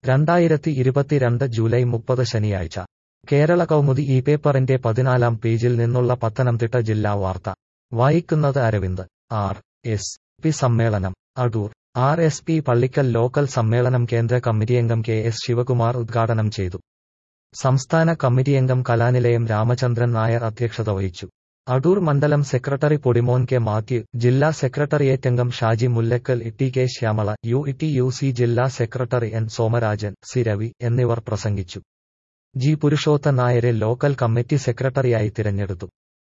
രണ്ടായിരത്തി ഇരുപത്തിരണ്ട് ജൂലൈ മുപ്പത് ശനിയാഴ്ച കേരള കൗമുദി ഈ പേപ്പറിന്റെ പതിനാലാം പേജിൽ നിന്നുള്ള പത്തനംതിട്ട ജില്ലാ വാർത്ത വായിക്കുന്നത് അരവിന്ദ് ആർ എസ് പി സമ്മേളനം Adoor R S P Pallikkal local സമ്മേളനം കേന്ദ്ര കമ്മിറ്റിയംഗം കെ എസ് ശിവകുമാർ ഉദ്ഘാടനം ചെയ്തു സംസ്ഥാന കമ്മിറ്റിയംഗം കലാനിലയം രാമചന്ദ്രൻ നായർ അധ്യക്ഷത വഹിച്ചു അടൂർ മണ്ഡലം സെക്രട്ടറി പൊടിമോൻ കെ മാത്യു ജില്ലാ സെക്രട്ടറിയേറ്റ് അംഗം Shaji Mullakkal E K Shyamala U E U C ജില്ലാ secretary N Somarajan C Ravi എന്നിവർ പ്രസംഗിച്ചു ജി പുരുഷോത്തൻ നായരെ ലോക്കൽ കമ്മിറ്റി സെക്രട്ടറിയായി തിരഞ്ഞെടുത്തു